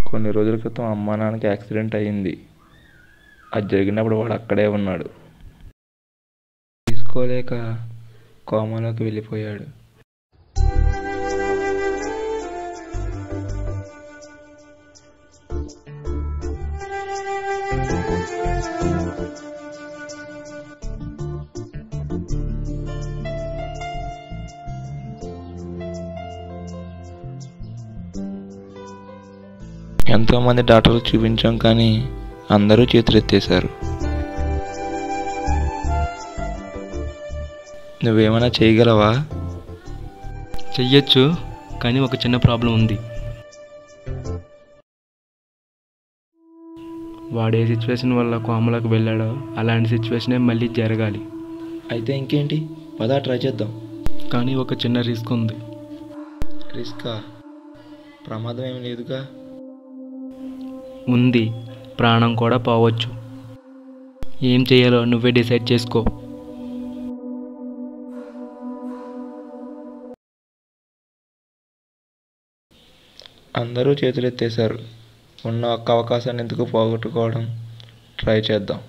కొన్ని రోజుల క్రితం అమ్మా నాన్నకి యాక్సిడెంట్ అయ్యింది అది జరిగినప్పుడు వాడు అక్కడే ఉన్నాడు తీసుకోలేక కోమాలోకి వెళ్ళిపోయాడు ఎంతోమంది డాక్టర్లు చూపించాం కానీ అందరూ చేతులెత్తేశారు నువ్వేమైనా చేయగలవా చెయ్యొచ్చు కానీ ఒక చిన్న ప్రాబ్లం ఉంది వాడు ఏ సిచ్యువేషన్ వల్ల కోమలకు వెళ్ళాడో అలాంటి సిచ్యువేషనే మళ్ళీ జరగాలి అయితే ఇంకేంటి పదా ట్రై చేద్దాం కానీ ఒక చిన్న రిస్క్ ఉంది రిస్కా ప్రమాదం ఏమి లేదుగా ఉంది ప్రాణం కూడా పోవచ్చు ఏం చేయాలో నువ్వే డిసైడ్ చేసుకో అందరూ చేతులెత్తేశారు ఉన్న ఒక్క అవకాశాన్ని ఎందుకు పోగొట్టుకోవడం ట్రై చేద్దాం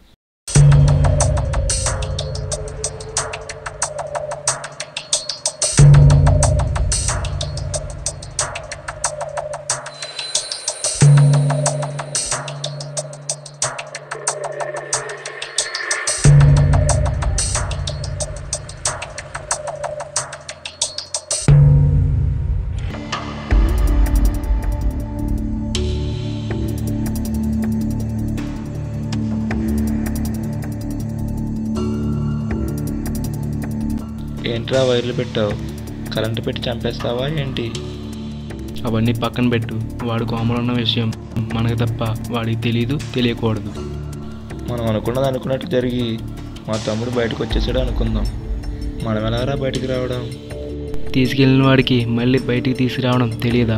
ఏంట్రా వైర్లు పెట్టావు కరెంటు పెట్టి చంపేస్తావా ఏంటి అవన్నీ పక్కన పెట్టు వాడు కోమలో ఉన్న విషయం మనకు తప్ప వాడికి తెలియదు తెలియకూడదు మనం అనుకున్నది అనుకున్నట్టు జరిగి మా తమ్ముడు బయటకు వచ్చేసాడు అనుకుందాం మనం ఎలాగరా బయటికి రావడం తీసుకెళ్ళిన వాడికి మళ్ళీ బయటికి తీసుకురావడం తెలియదా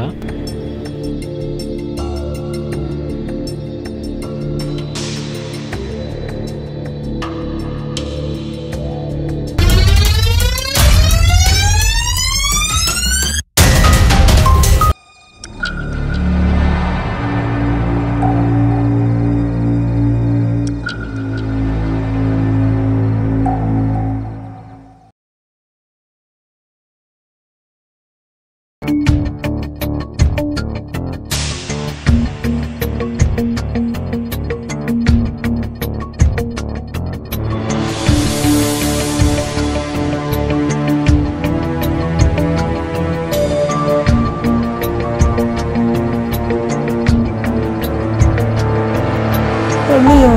అన్నయ్య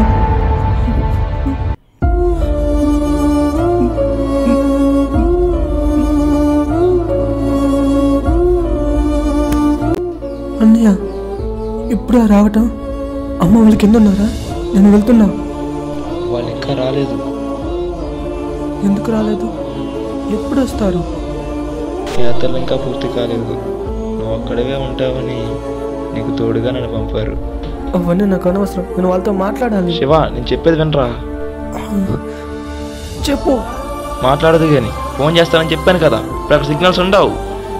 అన్నయ్య ఇప్పుడే రావటం అమ్మ వాళ్ళు కింద ఉన్నారా నేను వెళ్తున్నా వాళ్ళు ఇంకా రాలేదు ఎందుకు రాలేదు ఎప్పుడు వస్తారు యాత్రలు ఇంకా పూర్తి కాలేదు నువ్వు అక్కడవే ఉంటావని నీకు తోడుగా నన్ను పంపారు అవన్నీ నాకు అనవసరం నేను వాళ్ళతో మాట్లాడాలి శివ నేను చెప్పేది వినరా చెప్పు మాట్లాడదు కానీ ఫోన్ చేస్తానని చెప్పాను కదా ఇప్పుడు అక్కడ సిగ్నల్స్ ఉండవు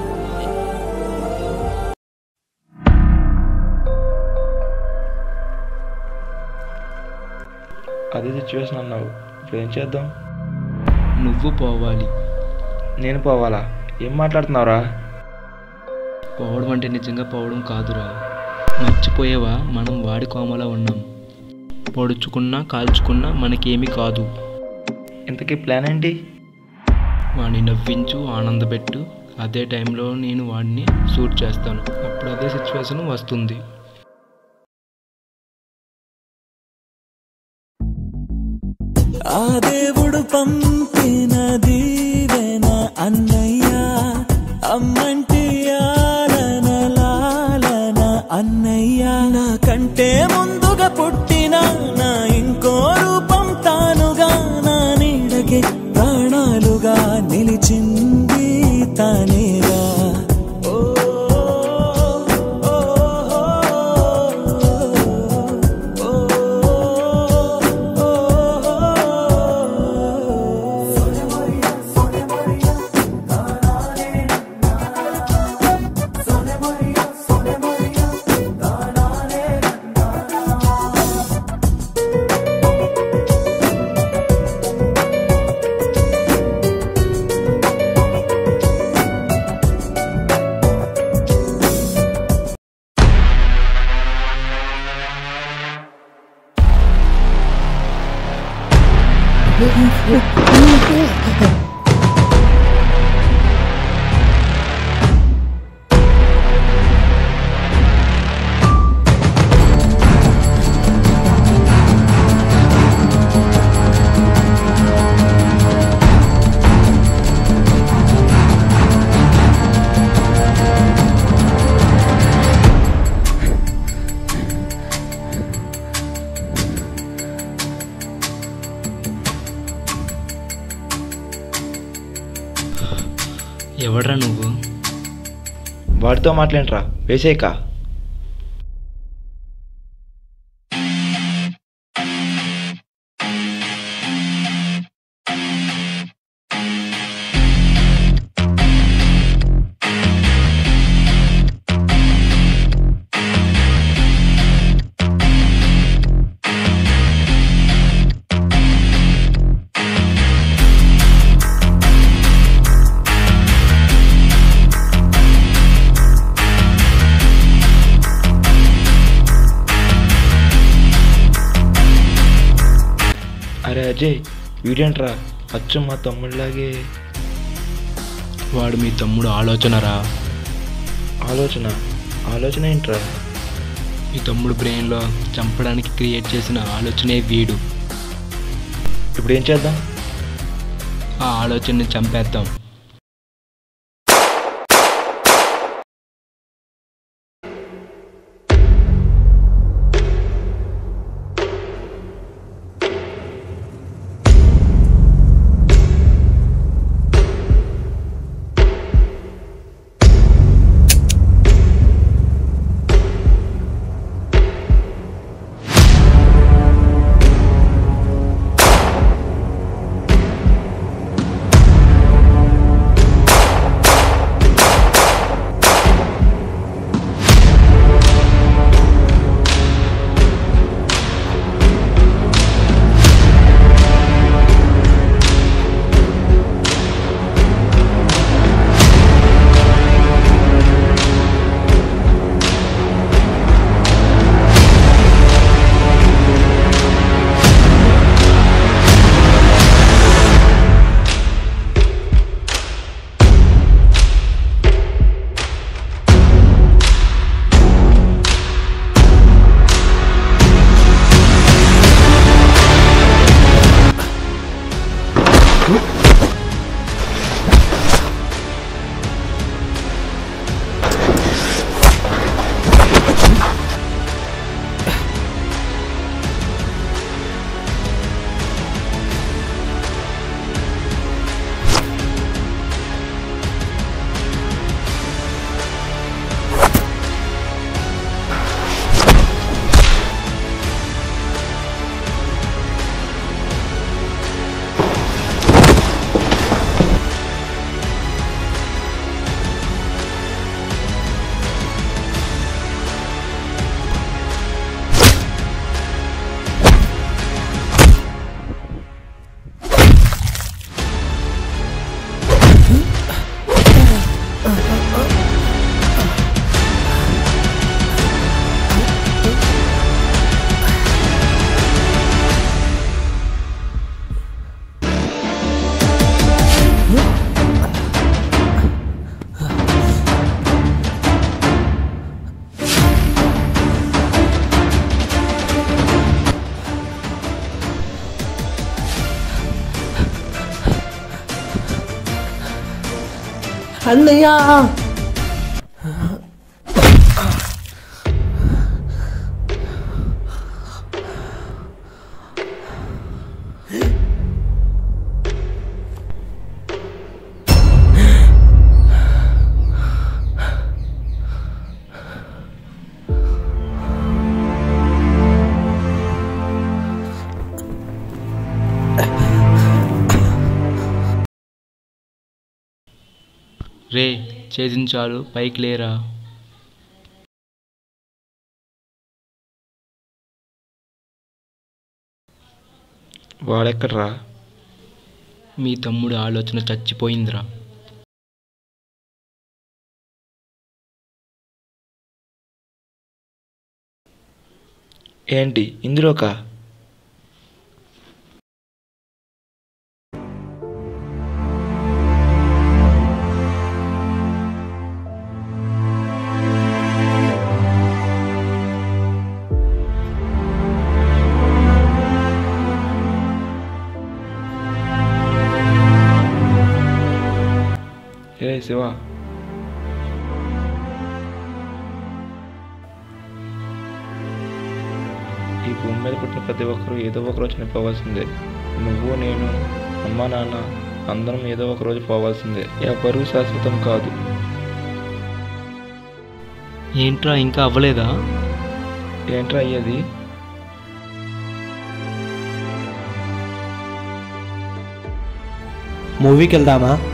అదే సిచ్యువేషన్ అన్నావు ఇప్పుడు ఏం చేద్దాం నువ్వు పోవాలి నేను పోవాలా ఏం మాట్లాడుతున్నావురా పోవడం అంటే నిజంగా పోవడం కాదురా మర్చిపోయేవా మనం వాడి కోమలో ఉన్నాం పొడుచుకున్నా కాల్చుకున్నా మనకేమీ కాదు ఇంతకీ ప్లాన్ ఏంటి వాడిని నవ్వించు ఆనందపెట్టు అదే టైంలో నేను వాడిని షూట్ చేస్తాను అప్పుడు అదే సిచ్యువేషన్ వస్తుంది ఆ దేవుడు పంపిన దీవెన అన్నయ్య అమ్మంటి ఆలన లాలన అన్నయ్య నా కంటే ముందుగా పుట్టిన నా ఇంకో రూపం తానుగా నా నీడకే ప్రాణాలుగా నిలిచింది తానేగా ఓ, ఓ, ఓ, ఓ ఎవడ్రా నువ్వు వాడితో మాట్లాడరా వేసేక అరే అజయ్ వీడేంట్రా అచ్చు మా తమ్ముళ్ళలాగే వాడు మీ తమ్ముడు ఆలోచనరా ఆలోచన ఆలోచన ఏంట్రా మీ తమ్ముడు బ్రెయిన్లో చంపడానికి క్రియేట్ చేసిన ఆలోచనే వీడు ఇప్పుడు ఏం చేద్దాం ఆ ఆలోచనని చంపేద్దాం అన్నయ్య రే చేసించాలు పైకి లేరా వాడెక్కడ్రా మీ తమ్ముడు ఆలోచన చచ్చిపోయిందిరా ఏంటి ఇందులోకా ఏ శివ ఈ భూమి మీద పుట్టిన ప్రతి ఒక్కరూ ఏదో ఒక రోజు చనిపోవాల్సిందే నువ్వు నేను అమ్మ నాన్న అందరం ఏదో ఒక రోజు పోవాల్సిందే ఎవరూ శాశ్వతం కాదు ఏంట్రా ఇంకా అవ్వలేదా ఏంట్రా అయ్యేది మూవీకి వెళ్దామా